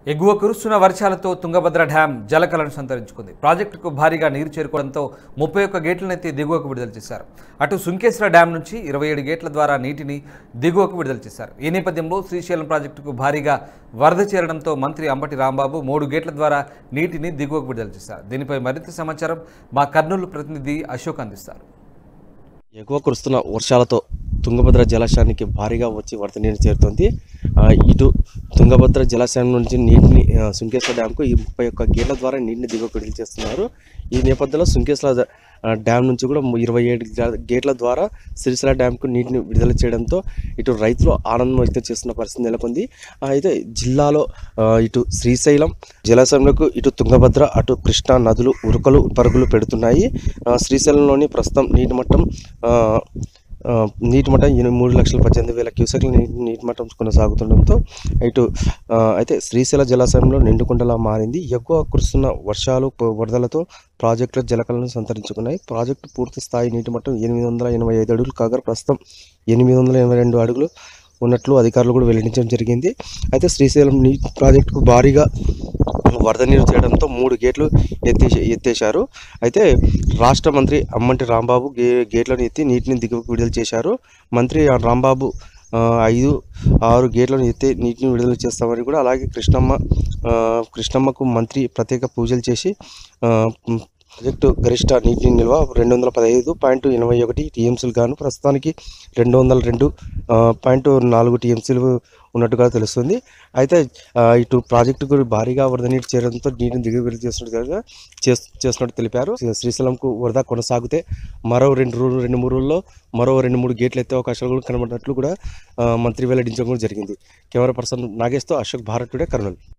ఎగువ కురుస్తున్న వర్షాలతో తుంగభద్ర డ్యాం జలకలను సంతరించుకుంది ప్రాజెక్టుకు భారీగా నీరు చేరుకోవడంతో ముప్పై ఒక్క గేట్లనైతే దిగువకు విడుదల చేశారు అటు సుంకేశ్వర డ్యాం నుంచి ఇరవై ఏడు గేట్ల ద్వారా నీటిని దిగువకు విడుదల చేశారు ఈ నేపథ్యంలో శ్రీశైలం ప్రాజెక్టుకు భారీగా వరద చేరడంతో మంత్రి అంబటి రాంబాబు మూడు గేట్ల ద్వారా నీటిని దిగువకు విడుదల చేశారు దీనిపై మరింత సమాచారం మా కర్నూలు ప్రతినిధి అశోక్ అందిస్తారు ఎక్కువ కురుస్తున్న వర్షాలతో తుంగభద్ర జలాశయానికి భారీగా వచ్చి వరద నీరు చేరుతోంది ఆ, ఇటు తుంగభద్ర జలాశయం నుంచి నీటిని ఆ, సుంకేశ్వర డ్యాంకు ఈ ముప్పై ఒక్క గేట్ల ద్వారా నీటిని దిగువకు విడుదల చేస్తున్నారు ఈ నేపథ్యంలో సుంకేశ్వర ద- ఆ, డ్యాం నుంచి కూడా ఇరవై ఏడు గా- గేట్ల ద్వారా సిరిసిల్ల డ్యాంకు నీటిని విడుదల చేయడంతో ఇటు రైతులు ఆనందం వ్యక్తం చేస్తున్న పరిస్థితి నెలకొంది ఆ, అయితే జిల్లాలో ఆ, ఇటు శ్రీశైలం జలాశయంలోకి ఇటు తుంగభద్ర అటు కృష్ణా నదులు ఉరుకలు పరుగులు పెడుతున్నాయి ఆ, శ్రీశైలంలోని ప్రస్తుతం నీటి మట్టం ఆ, ఆ, నీటి మట్టం ఎనిమిది మూడు లక్షల పద్దెనిమిది వేల క్యూసెక్ల నీటి నీటి మట్టం కొనసాగుతుండడంతో ఇటు ఆ, అయితే శ్రీశైల జలాశయంలో నిండుకుండలా మారింది ఎక్కువ కురుస్తున్న వర్షాలు ప- వరదలతో ప్రాజెక్టుల జలకలను సంతరించుకున్నాయి ప్రాజెక్టు పూర్తి స్థాయి నీటి మట్టం ఎనిమిది వందల ఎనభై ఐదు అడుగులు కాగా ప్రస్తుతం ఎనిమిది వందల ఎనభై రెండు అడుగులు ఉన్నట్లు అధికారులు కూడా వెల్లడించడం జరిగింది అయితే శ్రీశైలం నీ ప్రాజెక్టుకు భారీగా వరద నీరు చేయడంతో మూడు గేట్లు ఎత్తేసి ఎత్తేశారు అయితే రాష్ట్ర మంత్రి అమ్మంటి రాంబాబు గే గేట్లను ఎత్తి నీటిని దిగువకు విడుదల చేశారు మంత్రి రాంబాబు ఆ, ఐదు ఆరు గేట్లను ఎత్తి నీటిని విడుదల చేస్తామని కూడా అలాగే కృష్ణమ్మ ఆ, కృష్ణమ్మకు మంత్రి ప్రత్యేక పూజలు చేసి ఆ, మ్, ప్రాజెక్టు గరిష్ట నీటి నిల్వ రెండు వందల పదహైదు పాయింట్ ఎనభై ఒకటి టీఎంసీలు గాను ప్రస్తుతానికి రెండు వందల రెండు ఆ, పాయింట్ నాలుగు టీఎంసీలు ఉన్నట్టుగా తెలుస్తుంది అయితే ఆ, ఇటు ప్రాజెక్టుకు భారీగా వరద నీటి చేరడంతో నీటిని దిగుబడి చేస్తున్నట్టుగా చేస్- చేస్తున్నట్టు తెలిపారు శ్రీశైలంకు వరద కొనసాగితే మరో రెండు రోజులు రెండు మూడు రోజుల్లో మరో రెండు మూడు గేట్లు ఎత్తే అవకాశాలు కూడా కనబడినట్లు కూడా ఆ, మంత్రి వెల్లడించడం కూడా జరిగింది కెమెరా పర్సన్ నాగేష్తో అశోక్ భారత్ టుడే కర్నూలు